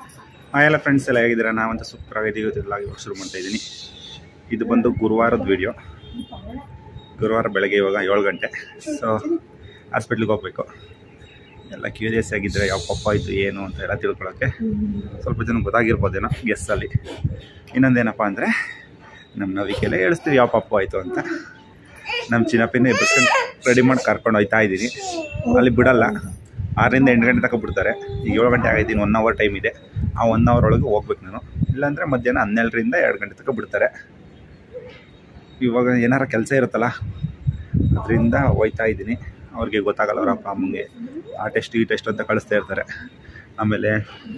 ಆ ಎಲ್ಲ ಫ್ರೆಂಡ್ಸ್ ಎಲ್ಲ ಹೇಗಿದ್ದೀರಾ ನಾವಂತ ಸೂಪರ್ ಆಗಿದ್ದೀವಿ ಇವತ್ತೆಲ್ಲ ಇವಾಗ ಶುರು ಮಾಡ್ತಾ ಇದ್ದೀನಿ ಇದು ಬಂದು ಗುರುವಾರದ ವಿಡಿಯೋ ಗುರುವಾರ ಬೆಳಗ್ಗೆ ಇವಾಗ ಏಳು ಗಂಟೆ ಸೊ ಹಾಸ್ಪಿಟ್ಲಿಗೆ ಹೋಗ್ಬೇಕು ಎಲ್ಲ ಕ್ಯೂರಿಯಸ್ ಆಗಿದ್ದರೆ ಯಾವ ಪಪ್ಪ ಆಯಿತು ಏನು ಅಂತ ಎಲ್ಲ ತಿಳ್ಕೊಳ್ಳೋಕ್ಕೆ ಸ್ವಲ್ಪ ಜನ ಗೊತ್ತಾಗಿರ್ಬೋದೇನೋ ಗೆಸ್ಸಲ್ಲಿ ಇನ್ನೊಂದೇನಪ್ಪ ಅಂದರೆ ನಮ್ಮ ನವಿಕೆಲ್ಲ ಹೇಳಿಸ್ತೀವಿ ಯಾವ ಪಪ್ಪ ಆಯಿತು ಅಂತ ನಮ್ಮ ಚಿನ್ನಪ್ಪಿನ ಎಬ್ಬಿಸ್ಕೊಂಡು ರೆಡಿ ಮಾಡಿ ಕರ್ಕೊಂಡು ಹೋಗ್ತಾ ಇದ್ದೀನಿ ಅಲ್ಲಿ ಬಿಡಲ್ಲ ಆರರಿಂದ ಎಂಟು ಗಂಟೆ ತನಕ ಬಿಡ್ತಾರೆ ಈಗ ಏಳು ಗಂಟೆ ಆಗಿದ್ದೀನಿ ಒನ್ ಅವರ್ ಟೈಮ್ ಇದೆ ಆ ಒನ್ ಅವರ್ ಒಳಗೆ ಹೋಗ್ಬೇಕು ನಾನು ಇಲ್ಲಾಂದರೆ ಮಧ್ಯಾಹ್ನ ಹನ್ನೆರಡರಿಂದ ಎರಡು ಗಂಟೆ ತನಕ ಬಿಡ್ತಾರೆ ಇವಾಗ ಏನಾರ ಕೆಲಸ ಇರುತ್ತಲ್ಲ ಅದರಿಂದ ಹೋಯ್ತಾ ಇದ್ದೀನಿ ಅವ್ರಿಗೆ ಗೊತ್ತಾಗಲ್ಲ ಅವ್ರ ಅಪ್ಪ ಅಮ್ಮಂಗೆ ಆ ಟೆಸ್ಟ್ ಈ ಟೆಸ್ಟ್ ಅಂತ ಕಳಿಸ್ತಾ ಇರ್ತಾರೆ ಆಮೇಲೆ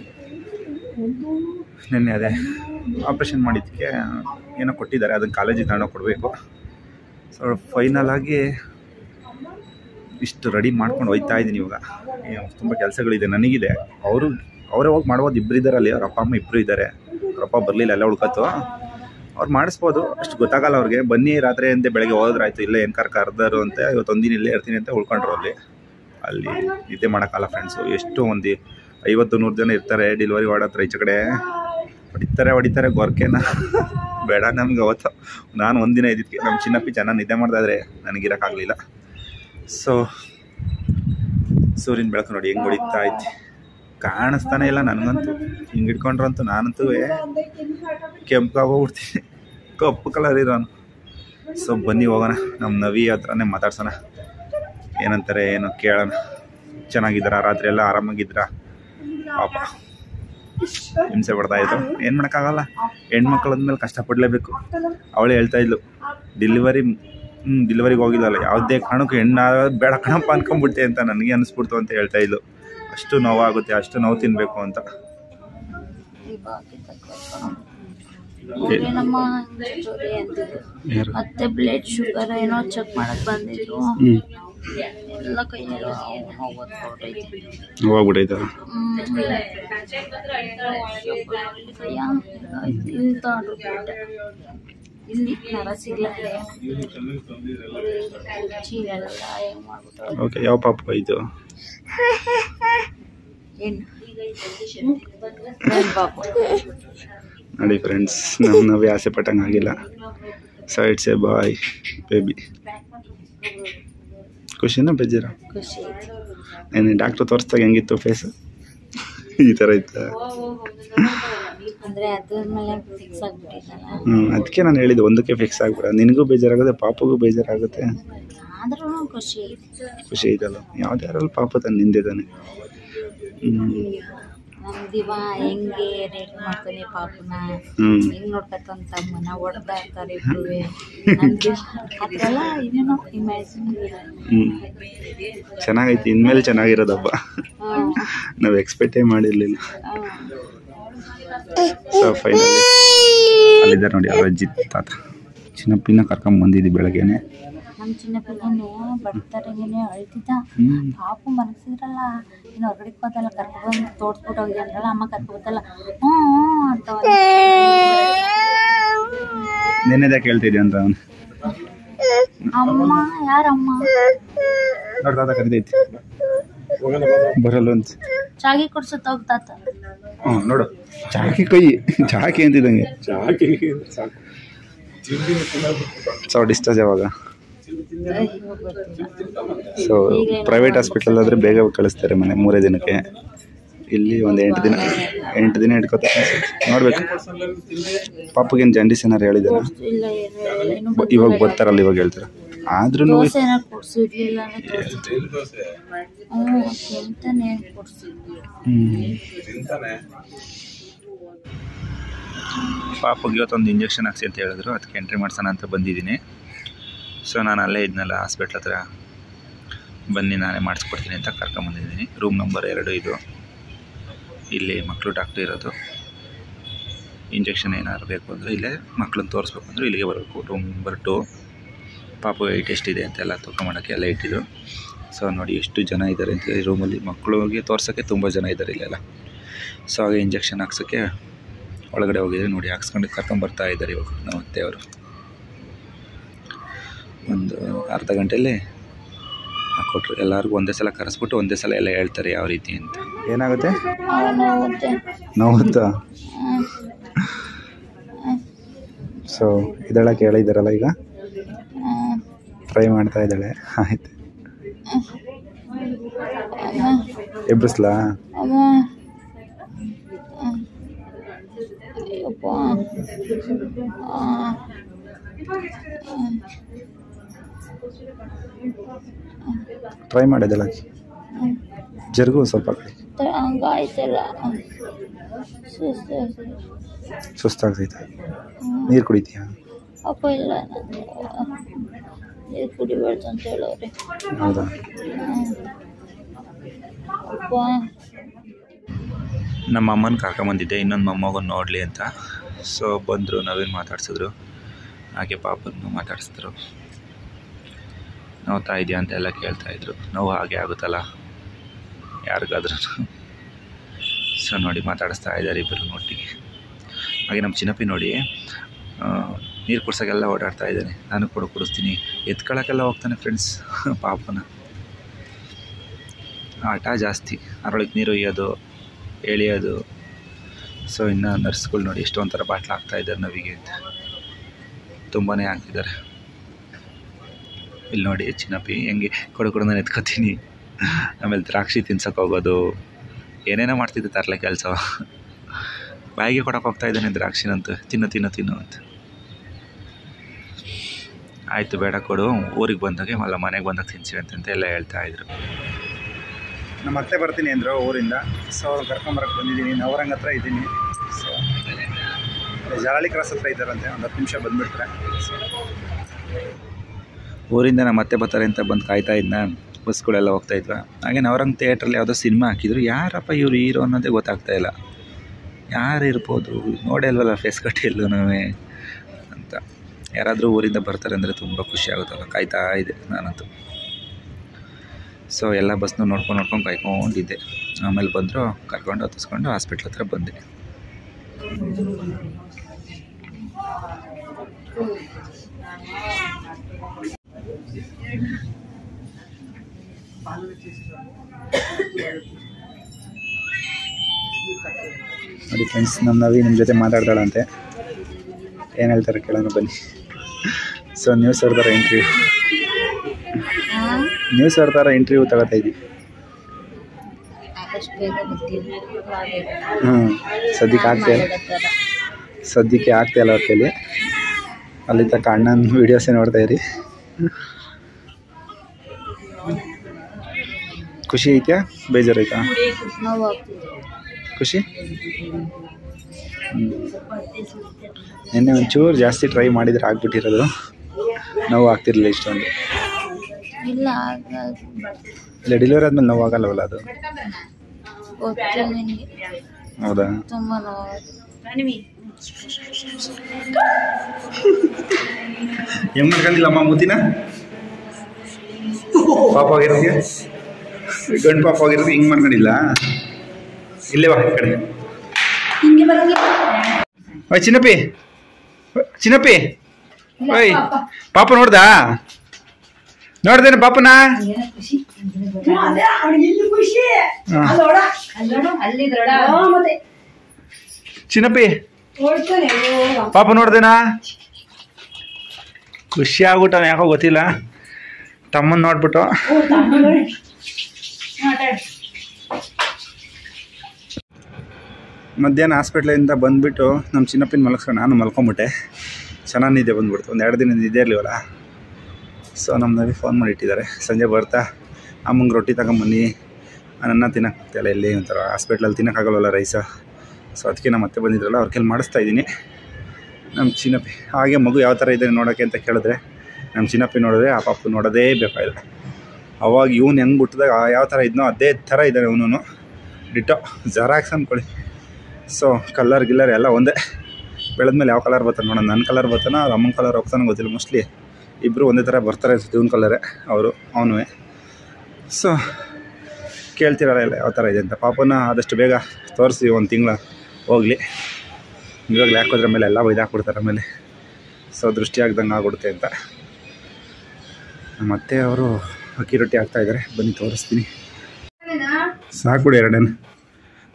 ನಿನ್ನೆ ಅದೇ ಆಪ್ರೇಷನ್ ಮಾಡಿದ್ದಕ್ಕೆ ಏನೋ ಕೊಟ್ಟಿದ್ದಾರೆ ಅದನ್ನು ಕಾಲೇಜಿಗೆ ತಗೊಂಡೋಗಿ ಕೊಡಬೇಕು ಸೊ ಫೈನಲ್ ಆಗಿ ಇಷ್ಟು ರೆಡಿ ಮಾಡ್ಕೊಂಡು ಹೋಯ್ತಾ ಇದ್ದೀನಿ ಇವಾಗ ಏನು ತುಂಬ ಕೆಲಸಗಳಿದೆ ನನಗಿದೆ ಅವರು ಅವರೇ ಹೋಗಿ ಮಾಡ್ಬೋದು ಇಬ್ಬರು ಇದ್ದಾರೆ ಅಲ್ಲಿ ಅವ್ರ ಅಪ್ಪ ಅಮ್ಮ ಇಬ್ಬರು ಇದ್ದಾರೆ ಅವ್ರ ಅಪ್ಪ ಬರಲಿಲ್ಲ ಎಲ್ಲ ಉಳ್ಕತ್ತು ಅವ್ರು ಮಾಡಿಸ್ಬೋದು ಅಷ್ಟು ಗೊತ್ತಾಗಲ್ಲ ಅವ್ರಿಗೆ ಬನ್ನಿ ರಾತ್ರಿ ಅಂತೆ ಬೆಳಗ್ಗೆ ಹೋದ್ರಾಯ್ತು ಇಲ್ಲ ಏನು ಕರ್ ಕರ್ದರು ಅಂತ ಇವತ್ತು ಒಂದಿನ ಇಲ್ಲೇ ಇರ್ತೀನಿ ಅಂತ ಉಳ್ಕೊಂಡ್ರು ಅಲ್ಲಿ ಅಲ್ಲಿ ನಿದ್ದೆ ಮಾಡೋಕ್ಕಲ್ಲ ಫ್ರೆಂಡ್ಸು ಎಷ್ಟು ಒಂದು ಐವತ್ತು ನೂರು ಜನ ಇರ್ತಾರೆ ಡೆಲಿವರಿ ವಾರ್ಡ್ ಹತ್ರ ಈಚೆ ಕಡೆ ಹೊಡಿತಾರೆ ಹೊಡಿತಾರೆ ಗೊರ್ಕೆನ ಬೇಡ ನಮ್ಗೆ ಅವತ್ತು ನಾನು ಒಂದಿನ ಇದ್ದಿದ್ದಕ್ಕೆ ನಮ್ಮ ಚಿನ್ನಪ್ಪಿ ಚೆನ್ನಾಗಿ ನಿದ್ದೆ ಮಾಡ್ದಾದ್ರೆ ನನಗಿರೋಕ್ಕಾಗಲಿಲ್ಲ ಸೊ ಸೂರ್ಯನ ಬೆಳಕು ನೋಡಿ ಹೆಂಗೆ ಹೊಡಿತಾ ಐತಿ ಕಾಣಿಸ್ತಾನೆ ಇಲ್ಲ ನನಗಂತೂ ಹಿಂಗೆ ಹಿಡ್ಕೊಂಡ್ರಂತೂ ನಾನಂತೂ ಕೆಂಪಾಗೋಗ್ಬಿಡ್ತೀನಿ ಕಪ್ಪು ಕಲರ್ ಇರೋನು ಸೊ ಬನ್ನಿ ಹೋಗೋಣ ನಮ್ಮ ನವಿ ಹತ್ರನೇ ಮಾತಾಡ್ಸೋಣ ಏನಂತಾರೆ ಏನು ಕೇಳೋಣ ಚೆನ್ನಾಗಿದ್ದಾರ ರಾತ್ರಿ ಎಲ್ಲ ಆರಾಮಾಗಿದ್ರ ಪಾಪ ಹಿಂಸೆ ಪಡ್ತಾ ಇದ್ರು ಏನು ಮಾಡೋಕ್ಕಾಗಲ್ಲ ಹೆಣ್ಮಕ್ಳು ಅಂದಮೇಲೆ ಕಷ್ಟಪಡಲೇಬೇಕು ಅವಳೇ ಹೇಳ್ತಾ ಇದ್ಲು ಡೆಲಿವರಿ ಹ್ಞೂ ಡೆಲಿವರಿಗೆ ಹೋಗಿಲ್ಲಲ್ಲ ಯಾವುದೇ ಕಾರಣಕ್ಕೂ ಹೆಣ್ಣು ಬೇಡ ಕಣಪ್ಪ ಅನ್ಕೊಂಬಿಟ್ಟೆ ಅಂತ ನನಗೆ ಅನಿಸ್ಬಿಡ್ತು ಅಂತ ಹೇಳ್ತಾ ಇದ್ಲು ಅಷ್ಟು ನೋವಾಗುತ್ತೆ ಅಷ್ಟು ನೋವು ತಿನ್ನಬೇಕು ಅಂತ ನಮ್ಮ ಜೊತೆ ಅಂತಿದ್ರು ಮತ್ತೆ ಬ್ಲಡ್ ಶುಗರ್ ಏನೋ ಚೆಕ್ ಮಾಡಕ್ ಬಂದಿದ್ರು ಹ್ಞೂ ಎಲ್ಲ ಕೈಯೆಲ್ಲ ಹೋಗೋದು ಹೊರಟೈತಿ ಹೋಗ್ಬಿಟ್ಟೈತ ಹ್ಮ್ ಕೈಯ ಇಲ್ಲಿ ತಗೊಂಡ್ರು ಬಿಟ್ಟೆ. ಇಲ್ಲಿ ನರ ಸಿಗ್ಲ ಚೀಲೆಲ್ಲ ಹೆಂಗ್ ಮಾಡ್ಬಿಟ್ಟು ಓಕೆ ಯಾವ ಪಾಪ ಇದು ಏನು ನನ್ ಪಾಪು ನೋಡಿ ಫ್ರೆಂಡ್ಸ್ ನಮ್ಮ ನಾವೇ ಆಸೆ ಪಟ್ಟಂಗೆ ಆಗಿಲ್ಲ so it's a boy baby ಖುಷಿನಾ ಬೇಜಾರ ಖುಷಿ ಆಯ್ತು ಏನು ಡಾಕ್ಟ್ರು ತೋರಿಸ್ದಾಗ ಹೆಂಗಿತ್ತು ಫೇಸ್ ಈ ಥರ ಇತ್ತು ಅಂದ್ರೆ ಅದ್ರ ಮೇಲೆ ಫಿಕ್ಸ್ ಆಗ್ಬಿಟ್ಟಿದ್ದಲ್ಲ ಹ್ಞೂ ಅದಕ್ಕೆ ನಾನು ಹೇಳಿದ್ದು ಒಂದಕ್ಕೆ ಫಿಕ್ಸ್ ಆಗ್ಬಿಡ ನಿನಗೂ ಬೇಜಾರಾಗುತ್ತೆ ಪಾಪಗೂ ಬೇಜಾರಾಗುತ್ತೆ ಆದ್ರೂ ಖುಷಿ ಐತಿ ಖುಷಿ ಐತಲ್ಲ ಯಾವ್ದು ಯಾರಲ್ಲಿ ಪಾಪ ತಾನೆ ನಿಂದೆ ತಾನೆ ಹ್ಞೂ ನಮ್ ದಿವ ಹೆಂಗೆ ರೇಟ್ ಮಾಡ್ತಾನೆ ಪಾಪನ ಹ್ಞೂ ಹೆಂಗ್ ನೋಡ್ಕತ್ತಂತ ತಮ್ಮನ ಹೊಡ್ತಾ ಇರ್ತಾರೆ ಇಬ್ರು ನಮ್ ದಿವ ಅದೆಲ್ಲ ಇನ್ನೇನೋ ಇಮ್ಯಾಜಿನ್ ಹ್ಞೂ ಚೆನ್ನಾಗೈತಿ ಇನ್ಮೇಲೆ ಚೆನ್ನಾಗಿರೋದಬ್ಬ ನಾವು ಎಕ್ಸ್ಪೆಕ್ಟೇ ಮಾಡಿರಲಿಲ್ಲ ಸೊ ಫೈನಲಿ ಅಲ್ಲಿದ್ದಾರೆ ನೋಡಿ ಅವ್ರ ಅಜ್ಜಿ ತಾತ ಚಿನ್ನಪ್ಪಿನ ಕರ್ಕೊಂಡ್ ಬಂದಿದ್ದಿ ಬೆಳಗ್ಗೆನೆ ನಮ್ ಚಿನ್ನ ಪಿಲ್ಲನು ಬರ್ತಾರಂಗೆನೆ ಅಳ್ತಿದ್ದ ಹ್ಞೂ ಪಾಪು ಮನಸಿದ್ರಲ್ಲ ಇನ್ನು ಹೊರಗಡೆ ಹೋದಲ್ಲ ಕರ್ಕೊಂಡ್ಬಂದು ತೋರ್ಸ್ಬಿಟ್ಟು ಹೋಗಿ ಅಂದ್ರಲ್ಲ ಅಮ್ಮ ಕರ್ಕೊಬತ್ತಲ್ಲ ಹ್ಞೂ ಹ್ಞೂ ಅಂತ ನೆನ್ನೆದ ಕೇಳ್ತಿದ್ದೆ ಅಂತ ಅವನು ಅಮ್ಮ ಯಾರಮ್ಮ ನೋಡಿ ತಾತ ಕರಿದೈತಿ ಬರಲ್ಲ ಅಂತ ಚಾಗಿ ಕುಡ್ಸುತ್ತ ಹೋಗ್ತಾತ ಹ್ಞೂ ನೋಡು ಚಾಕಿ ಕೈ ಚಾಕಿ ಅಂತಿದ್ದಂಗೆ ಸೊ ಡಿಸ್ಚಾರ್ಜ್ ಯಾವಾಗ ಸೊ ಪ್ರೈವೇಟ್ ಹಾಸ್ಪಿಟಲ್ ಆದರೆ ಬೇಗ ಕಳಿಸ್ತಾರೆ ಮನೆ ಮೂರೇ ದಿನಕ್ಕೆ ಇಲ್ಲಿ ಒಂದು ಎಂಟು ದಿನ ಎಂಟು ದಿನ ಇಟ್ಕೋತಾರೆ ನೋಡ್ಬೇಕು ಪಾಪಗೇನು ಜಂಡಿಸ್ ಏನಾರು ಹೇಳಿದಾರ ಇಲ್ಲ ಏನು ಏನು ಬ- ಇವಾಗ ಬರ್ತಾರಲ್ಲ ಇವಾಗ ಹೇಳ್ತಾರೆ ಆದ್ರೂ ದೋಸೆ ಏನಾರು ಕೊಡ್ಸು ಇಡ್ಲಿಲ್ಲ ಅಂದ್ರೆ ದೋಸೆ ಹ್ಞೂ ತಿಂತಾನೆ ಕೊಡ್ಸು ಪಾಪಗೆ ಇವತ್ತೊಂದು ಇಂಜೆಕ್ಷನ್ ಹಾಕ್ಸಿ ಅಂತ ಹೇಳಿದ್ರು ಅದಕ್ಕೆ ಎಂಟ್ರಿ ಮಾಡ್ಸೋಣ ಅಂತ ಬಂದಿದ್ದೀನಿ ಸೊ ನಾನು ಅಲ್ಲೇ ಇದ್ನಲ್ಲ ಹಾಸ್ಪಿಟ್ಲ್ ಹತ್ರ ಬನ್ನಿ ನಾನೇ ಮಾಡಿಸ್ಕೊಡ್ತೀನಿ ಅಂತ ಕರ್ಕೊಂಬಂದಿದ್ದೀನಿ ರೂಮ್ ನಂಬರ್ ಎರಡು ಇದು ಇಲ್ಲಿ ಮಕ್ಕಳು ಡಾಕ್ಟ್ರ್ ಇರೋದು ಇಂಜೆಕ್ಷನ್ ಏನಾದ್ರು ಬೇಕು ಅಂದರೆ ಇಲ್ಲೇ ಮಕ್ಳನ್ನ ತೋರಿಸ್ಬೇಕು ಅಂದರೆ ಇಲ್ಲಿಗೆ ಬರಬೇಕು ರೂಮ್ ನಂಬರ್ ಟು ಪಾಪು ಏಟ್ ಎಷ್ಟಿದೆ ಅಂತೆಲ್ಲ ತೊಗೊಂಬರೋಕ್ಕೆ ಎಲ್ಲ ಇಟ್ಟಿದ್ದು ಸೊ ನೋಡಿ ಎಷ್ಟು ಜನ ಇದ್ದಾರೆ ಅಂತ ಈ ರೂಮಲ್ಲಿ ಮಕ್ಕಳಿಗೆ ತೋರ್ಸೋಕ್ಕೆ ತುಂಬ ಜನ ಇದ್ದಾರೆ ಇಲ್ಲೆಲ್ಲ ಸೊ ಹಾಗೆ ಇಂಜೆಕ್ಷನ್ ಹಾಕ್ಸೋಕ್ಕೆ ಒಳಗಡೆ ಹೋಗಿದ್ರೆ ನೋಡಿ ಹಾಕ್ಸ್ಕೊಂಡು ಕರ್ಕೊಂಬರ್ತಾ ಇದ್ದಾರೆ ಇವಾಗ ನಮ್ಮ ಅತ್ತೆಯವರು ಒಂದು ಅರ್ಧ ಗಂಟೆಯಲ್ಲಿ ಹಾಕ್ಕೊಟ್ರು ಎಲ್ಲರಿಗೂ ಒಂದೇ ಸಲ ಕರೆಸ್ಬಿಟ್ಟು ಒಂದೇ ಸಲ ಎಲ್ಲ ಹೇಳ್ತಾರೆ ಯಾವ ರೀತಿ ಅಂತ ಏನಾಗುತ್ತೆ ನೋವುತ್ತೆ ನೋವುತ್ತಾ ಹ್ಮ್. ಸೊ ಇದಳಕ್ಕೆ ಹೇಳಿದ್ದಾರಲ್ಲ ಈಗ ಹ್ಮ್. ಟ್ರೈ ಮಾಡ್ತಾ ಇದ್ದಾಳೆ ಆಯ್ತು ಅಮ್ಮ ಎಬ್ಬಿಸ್ಲಾ ಅಮ್ಮ ಹ್ಮ್. ಅಯ್ಯಪ್ಪ ಆ. ಹ್ಮ್. ಟ್ರೈ ಮಾಡಿದ್ದಲ್ಲ ಹ್ಮ್. ಜರುಗು ಸ್ವಲ್ಪ ಕಡೆ ತ- ಹಂಗಾಯ್ತಲ್ಲ ಸುಸ್ತು ಸುಸ್ತಾಗ್ತೈತೆ ನೀರು ಕುಡಿತೀಯಾ ಅಪ್ಪ ಇಲ್ಲ ನಾನು ನೀರು ಕುಡಿಬಾರ್ದು ಅಂತ ಹೇಳೋರೆ ಹೌದಾ ಅಪ್ಪ ನಮ್ಮ ಅಮ್ಮನ ಕರ್ಕೊಂಬಂದಿದ್ದೆ ಇನ್ನೊಂದು ಮೊಮ್ಮಗನ ನೋಡಲಿ ಅಂತ ಸೊ ಬಂದರು ನವೀನ್ ಮಾತಾಡ್ಸಿದ್ರು ಹಾಗೆ ಪಾಪನ್ನು ಮಾತಾಡಿಸಿದ್ರು ನೋವ್ತಾ ಇದೆಯಾ ಅಂತ ಎಲ್ಲ ಕೇಳ್ತಾ ಇದ್ರು ನೋವು ಹಾಗೆ ಆಗುತ್ತಲ್ಲ ಯಾರಿಗಾದ್ರೂ ಸೊ ನೋಡಿ ಮಾತಾಡಿಸ್ತಾ ಇದ್ದಾರೆ ಇಬ್ಬರು ಒಟ್ಟಿಗೆ ಹಾಗೆ ನಮ್ಮ ಚಿನ್ನಪ್ಪಿ ನೋಡಿ ನೀರು ಕುಡ್ಸೋಕ್ಕೆಲ್ಲ ಓಡಾಡ್ತಾ ಇದ್ದಾನೆ ನಾನು ಕೂಡ ಕುಡಿಸ್ತೀನಿ ಎತ್ಕೊಳ್ಳೋಕ್ಕೆಲ್ಲ ಹೋಗ್ತಾನೆ ಫ್ರೆಂಡ್ಸ್ ಪಾಪನ ಆಟ ಜಾಸ್ತಿ ಅದರೊಳಗೆ ನೀರು ಒಯ್ಯೋದು ಎಳೆಯೋದು ಸೊ ಇನ್ನು ನರ್ಸ್ಗಳು ನೋಡಿ ಎಷ್ಟೊಂಥರ ಬಾಟ್ಲು ಹಾಕ್ತಾ ಇದ್ದಾರೆ ನವಿಗೆ ಅಂತ ತುಂಬಾ ಹಾಕ್ತಿದ್ದಾರೆ ಇಲ್ಲಿ ನೋಡಿ ಚಿನ್ನಪ್ಪಿ ಹೆಂಗೆ ಕೊಡು ಕೊಡು ನಾನು ಎತ್ಕೋತೀನಿ ಆಮೇಲೆ ದ್ರಾಕ್ಷಿ ತಿನ್ಸಕ್ಕೆ ಹೋಗೋದು ಏನೇನೋ ಮಾಡ್ತಿದ್ದೆ ತರಲೆ ಕೆಲಸ ಬಾಯಿಗೆ ಕೊಡಕ್ಕೆ ಹೋಗ್ತಾ ಇದ್ದಾನೆ ದ್ರಾಕ್ಷಿನಂತೂ ತಿನ್ನು ತಿನ್ನು ತಿನ್ನು ಅಂತ ಆಯಿತು ಬೇಡ ಕೊಡು ಊರಿಗೆ ಬಂದಾಗೆ ಅಲ್ಲ ಮನೆಗೆ ಬಂದಾಗ ತಿನ್ಸಿ ಅಂತಂತ ಎಲ್ಲ ಹೇಳ್ತಾ ಇದ್ರು ನಮ್ಮ ಅತ್ತೆ ಬರ್ತೀನಿ ಅಂದರು ಊರಿಂದ ಸೊ ಅವ್ರು ಕರ್ಕೊಂಬರಕ್ಕೆ ಬಂದಿದ್ದೀನಿ ನವರಂಗ್ ಹತ್ರ ಇದ್ದೀನಿ ಸೊ ಜರಾಳಿ ಕ್ರಾಸ್ ಹತ್ರ ಇದ್ದಾರಂತೆ ಒಂದು ಹತ್ತು ನಿಮಿಷ ಬಂದುಬಿಟ್ರೆ ಊರಿಂದ ನಮ್ಮ ಅತ್ತೆ ಬರ್ತಾರೆ ಅಂತ ಬಂದು ಕಾಯ್ತಾ ಇದ್ನ ಬಸ್ಗಳೆಲ್ಲ ಹೋಗ್ತಾ ಇದ್ವ ಹಾಗೆ ನವರಂಗ್ ಥಿಯೇಟ್ರಲ್ಲಿ ಯಾವುದೋ ಸಿನಿಮಾ ಹಾಕಿದ್ರು ಯಾರಪ್ಪ ಇವರು ಹೀರೋ ಅನ್ನೋದೇ ಗೊತ್ತಾಗ್ತಾ ಇಲ್ಲ ಯಾರು ಇರ್ಬೋದು ನೋಡೇ ಅಲ್ವಲ್ಲ ಫೇಸ್ ಕಟ್ಟಿ ಎಲ್ಲೂ ಅಂತ ಯಾರಾದರೂ ಊರಿಂದ ಬರ್ತಾರೆ ಅಂದರೆ ತುಂಬ ಖುಷಿ ಆಗುತ್ತಲ್ಲ ಕಾಯ್ತಾ ಇದೆ ನಾನಂತೂ ಸೊ ಎಲ್ಲ ಬಸ್ನು ನೋಡ್ಕೊಂಡು ನೋಡ್ಕೊಂಡು ಕಾಯ್ಕೊಂಡಿದ್ದೆ ಆಮೇಲೆ ಬಂದರು ಕರ್ಕೊಂಡು ಹತ್ತಿಸ್ಕೊಂಡು ಹಾಸ್ಪಿಟ್ಲ್ ಹತ್ರ ಬಂದೆ ನೋಡಿ ಫ್ರೆಂಡ್ಸ್ ನಮ್ಮ ನವಿ ನಿಮ್ಮ ಜೊತೆ ಮಾತಾಡ್ತಾಳಂತೆ ಏನು ಹೇಳ್ತಾರೆ ಕೇಳೋಣ ಬನ್ನಿ ಸೊ ನ್ಯೂಸ್ ಅವ್ರದಾರ ಇಂಟರ್ವ್ಯೂ ನ್ಯೂಸ್ ಅವ್ರದಾರ ಇಂಟರ್ವ್ಯೂ ತಗೋತಾ ಇದ್ದೀವಿ ಆದಷ್ಟು ಬೇಗ ಬರ್ತೀವಿ ಹ್ಞೂ ಸದ್ಯಕ್ಕೆ ಆಗ್ತಾ ಇಲ್ಲ ಸದ್ಯಕ್ಕೆ ಆಗ್ತಾ ಇಲ್ಲ ಅವ್ರ ಕೈಲಿ ಅಲ್ಲಿ ತನಕ ಅಣ್ಣನ ವೀಡಿಯೋಸೇ ನೋಡ್ತಾ ಇರಿ ಖುಷಿ ಐತ್ಯಾ ಬೇಜಾರೈತಾ ನೋವು ಆಗ್ತಿದೆ ಖುಷಿ ಹ್ಮ್. ನಿನ್ನೆ ಒಂಚೂರು ಜಾಸ್ತಿ ಟ್ರೈ ಮಾಡಿದ್ರೆ ಆಗ್ಬಿಟ್ಟಿರೋದು ನೋವು ಆಗ್ತಿರ್ಲಿಲ್ಲ ಇಷ್ಟೊಂದು ಇಲ್ಲ ಆಗ ಇಲ್ಲ ಡೆಲಿವರಿ ಆದ್ಮೇಲೆ ನೋವು ಆಗಲ್ಲವಲ್ಲ ಅದು ಗೊತ್ತು ನಿನಗೆ ಹೌದಾ ತುಂಬ ನೋವು ಹೆಂಗ್ ಮಾಡ್ಕೊಂಡಿಲ್ಲ ಅಮ್ಮ ಮುದ್ದಿನ ಪಾಪ ಆಗಿರೋದಕ್ಕೆ ಗಂಡು ಪಾಪ ಆಗಿರೋದು ಹಿಂಗೆ ಮಾಡ್ಕೊಂಡಿಲ್ಲ ಇಲ್ಲೇ ಬಾ ಈ ಕಡೆ ಓಯ್ ಚಿನ್ನಪ್ಪಿ ಓಯ್, ಚಿನ್ನಪ್ಪಿ ಓಯ್ ಪಾಪ ನೋಡ್ದಾ ನೋಡ್ದೇನೆ ಪಾಪನ ಅದೇ ಅವ್ನಿಗೆ ಇಲ್ಲಿ ಖುಷಿ ಹಾ. ಅಲ್ಲೋಡ ಅಲ್ಲಿದ್ರಡ ಹಾ, ಮತ್ತೆ ಚಿನ್ನಪ್ಪಿ ಓಡ್ತಾನೆ ಅಯ್ಯೋ ಪಾಪ ನೋಡ್ದೇನಾ ಖುಷಿ ಆಗ್ಬಿಟ್ಟ ಯಾಕೋ ಗೊತ್ತಿಲ್ಲ ತಮ್ಮನ್ ನೋಡ್ಬಿಟ್ಟು ಓ, ತಮ್ಮ ನೋಡಿ. ಮಧ್ಯಾಹ್ನ ಹಾಸ್ಪಿಟ್ಲಿಂದ ಬಂದುಬಿಟ್ಟು ನಮ್ಮ ಚಿನ್ನಪ್ಪನ ಮಲಗಿಸ್ಕೊಂಡು ನಾನು ಮಲ್ಕೊಂಬಿಟ್ಟೆ ಚೆನ್ನಾಗಿ ನಿದ್ದೆ ಬಂದ್ಬಿಡ್ತು ಒಂದು ಎರಡು ದಿನ ನಿದ್ದೆ ಇರಲಿವಲ್ಲ ಸೊ ನಮ್ಮ ನವಿ ಫೋನ್ ಮಾಡಿ ಇಟ್ಟಿದ್ದಾರೆ ಸಂಜೆ ಬರ್ತಾ ಅಮ್ಮಂಗೆ ರೊಟ್ಟಿ ತಗೊಂಬನ್ನಿ ನನ್ನ ತಿನ್ನೋಕ್ಕಾಗ್ತಾಯಿಲ್ಲ ಇಲ್ಲಿ ಒಂಥರ ಹಾಸ್ಪಿಟ್ಲಲ್ಲಿ ತಿನ್ನೋಕ್ಕಾಗಲ್ವಲ್ಲ ರೈಸ ಸೊ ಅದಕ್ಕೆ ನಮ್ಮ ಅತ್ತೆ ಬಂದಿದ್ರಲ್ಲ ಅವ್ರ ಕೈಲಿ ಮಾಡಿಸ್ತಾ ಇದ್ದೀನಿ ನಮ್ಮ ಚಿನ್ನಪ್ಪಿ ಹಾಗೆ ಮಗು ಯಾವ ಥರ ಇದೆ ನೋಡೋಕ್ಕೆ ಅಂತ ಕೇಳಿದ್ರೆ ನಮ್ಮ ಚಿನ್ನಪ್ಪಿ ನೋಡಿದ್ರೆ ಆ ಪಾಪು ನೋಡೋದೇ ಬೇಕಾಗಿದೆ ಅವಾಗ ಇವ್ನು ಹೆಂಗೆ ಬಿಟ್ಟಿದಾಗ ಯಾವ ಥರ ಇದ್ನೋ ಅದೇ ಥರ ಇದ್ದಾನೆ ಅವನು ಡಿಟೋ ಜೆರಾಕ್ಸ್ ಅಂದ್ಕೊಳ್ಳಿ ಸೊ ಕಲರ್ ಗಿಲ್ಲರ್ ಎಲ್ಲ ಒಂದೇ ಬೆಳೆದ್ಮೇಲೆ ಯಾವ ಕಲರ್ ಬರ್ತಾನೆ ನೋಡೋಣ ನನ್ನ ಕಲರ್ ಬರ್ತಾನೆ ಅವ್ರ ಅಮ್ಮನ ಕಲರ್ ಹೋಗ್ತಾನೆ ಗೊತ್ತಿಲ್ಲ ಮೋಸ್ಟ್ಲಿ ಇಬ್ಬರು ಒಂದೇ ಥರ ಬರ್ತಾರೆ ಇವನ್ ಕಲರೇ ಅವರು ಅವನು ಸೊ ಕೇಳ್ತಿರಲ್ಲ ಇಲ್ಲ ಯಾವ ಥರ ಇದೆ ಅಂತ ಪಾಪನ ಆದಷ್ಟು ಬೇಗ ತೋರಿಸಿ ಒಂದು ತಿಂಗಳ ಹೋಗಲಿ ಇವಾಗಲೇ ಹಾಕೋದ್ರ ಮೇಲೆ ಎಲ್ಲ ಒಯ್ದಾಕ್ಬಿಡ್ತಾರೆ ಆಮೇಲೆ ಸೊ ದೃಷ್ಟಿ ಆಗ್ದಂಗೆ ಆಗ್ಬಿಡುತ್ತೆ ಅಂತ ಮತ್ತೆ ಅವರು ಅಕ್ಕಿ ರೊಟ್ಟಿ ಹಾಕ್ತಾಯಿದ್ದಾರೆ ಬನ್ನಿ ತೋರಿಸ್ತೀನಿ ಸಾಕು ಎರಡೇನು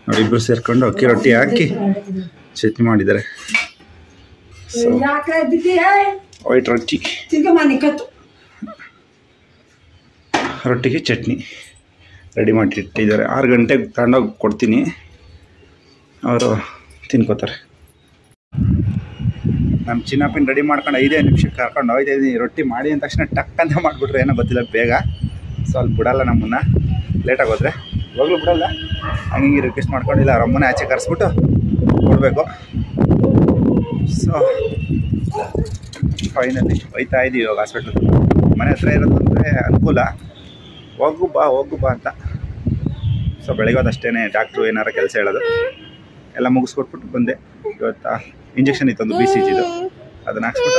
ನೋಡಿ ಇಬ್ಬರು ಸೇರ್ಕೊಂಡು ಅಕ್ಕಿ ರೊಟ್ಟಿ ಹಾಕಿ ಚಟ್ನಿ ಮಾಡಿದ್ದಾರೆ ಸೊ ಯಾಕೆ ಬಿದ್ದಿ ವೈಟ್ ರೊಟ್ಟಿ ತಿರ್ಗ ಮನೆ ಕತ್ತು ರೊಟ್ಟಿಗೆ ಚಟ್ನಿ ರೆಡಿ ಮಾಡಿ ಇಟ್ಟಿದ್ದಾರೆ ಆರು ಗಂಟೆಗೆ ತಗೊಂಡೋಗಿ ಕೊಡ್ತೀನಿ ಅವರು ತಿನ್ಕೋತಾರೆ ನಮ್ಮ ಚಿನ್ನಪ್ಪಿನ ರೆಡಿ ಮಾಡ್ಕೊಂಡು ಐದೇ ನಿಮಿಷಕ್ಕೆ ಕರ್ಕೊಂಡು ಹೋಗ್ತಾ ಇದ್ದೀನಿ ರೊಟ್ಟಿ ಮಾಡಿ ಅಂದ ತಕ್ಷಣ ಟಕ್ ಅಂತ ಮಾಡಿಬಿಟ್ರೆ ಏನೋ ಗೊತ್ತಿಲ್ಲ ಬೇಗ ಸೊ ಅಲ್ಲಿ ಬಿಡಲ್ಲ ನಮ್ಮನ್ನ ಲೇಟಾಗಿ ಹೋದ್ರೆ ಇವಾಗಲೂ ಬಿಡಲ್ಲ ಹಂಗೆ ರಿಕ್ವೆಸ್ಟ್ ಮಾಡ್ಕೊಂಡಿಲ್ಲ ಅವ್ರ ಅಮ್ಮನೇ ಆಚೆ ಕರೆಸ್ಬಿಟ್ಟು ಕೊಡಬೇಕು ಸೊ ಫೈನಲಿ ಹೋಯ್ತಾ ಇದ್ದೀವಿ ಇವಾಗ ಹಾಸ್ಪಿಟ್ಲ್ ಮನೆ ಹತ್ರ ಇರೋದು ಅಂದರೆ ಅನುಕೂಲ ಹೋಗು ಬಾ ಹೋಗು ಬಾ ಅಂತ ಸೊ ಬೆಳಗ್ಗೆ ಹೊತ್ತು ಅಷ್ಟೇ ಡಾಕ್ಟ್ರು ಏನಾರ ಕೆಲಸ ಹೇಳೋದು ಎಲ್ಲ ಮುಗಿಸ್ಕೊಟ್ಬಿಟ್ಟು ಬಂದೆ ಇವತ್ತು ಇಂಜೆಕ್ಷನ್ ಇತ್ತು ಒಂದು ಬಿ ಸಿ ಜಿದು ಅದನ್ನ ಹಾಕ್ಸ್ಬಿಟ್ಟು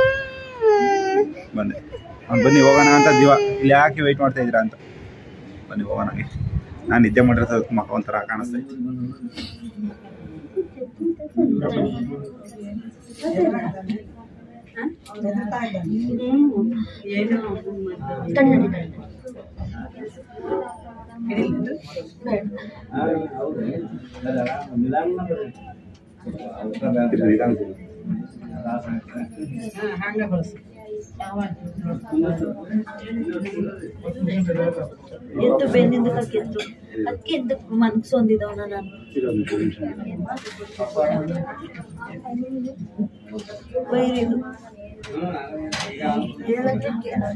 ಬಂದೆ ಅವ್ನು ಬನ್ನಿ ಹೋಗೋಣ ಅಂತ ದಿವ ಇಲ್ಲಿ ಯಾಕೆ ವೆಯ್ಟ್ ಮಾಡ್ತಾ ಇದ್ದೀರಾ ಅಂತ ಬನ್ನಿ ಹೋಗೋಣ ಹಂಗೆ ನಾನು ನಿದ್ದೆ ಮಾಡಿರೋದು ಮಕ್ಕ ಒಂಥರ ಕಾಣಿಸ್ತಾ ಇತ್ತು ಎದ್ದು ಬೆನ್ನಿಂದ ಕಕ್ಕೆದ್ದು ಅದಕ್ಕೆ ಎದ್ದು ಮನ್ಸೊಂದಿದವನ ನಾನು ವೈರಿದು ಹೇಳಕ್ಕೆ ಕೇಳಲ್ಲ.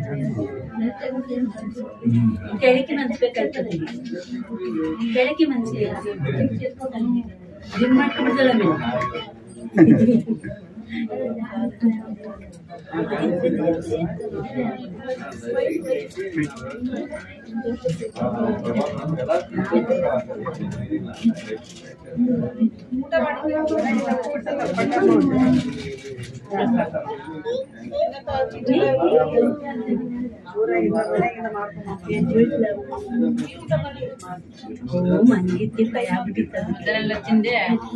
ಕೆಳಕ್ಕೆ ಮನ್ಸ್ಬೇಕಾಗ್ತದೆ ಕೆಳಕ್ಕೆ ಮನ್ಸಿಲ್ಲ ಜಿಮ್ ಮಾಡ್ಕೊಂಡಿದ್ದಲ್ಲ ಮನೆಗೆ ಭಯ ಆಗ್ಬಿಟ್ಟಿತ್ತು ಅದನ್ನೆಲ್ಲ ತಿಂದೆ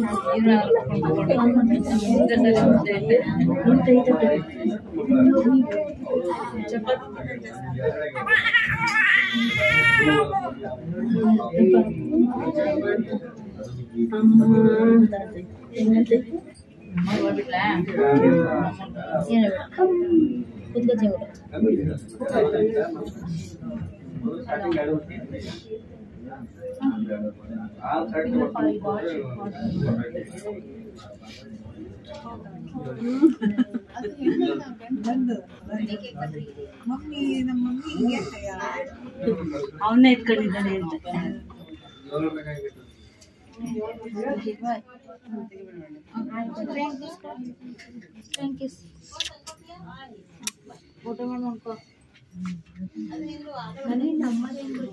ಅವನ್ನೇ ಇಟ್ಕೊಂಡಿದ್ದಾನೆ ಅಂತ ಊಟ ಮಾಡಿ ನೋಡ್ಕೊ ಮನೆ ನಮ್ಮದೇ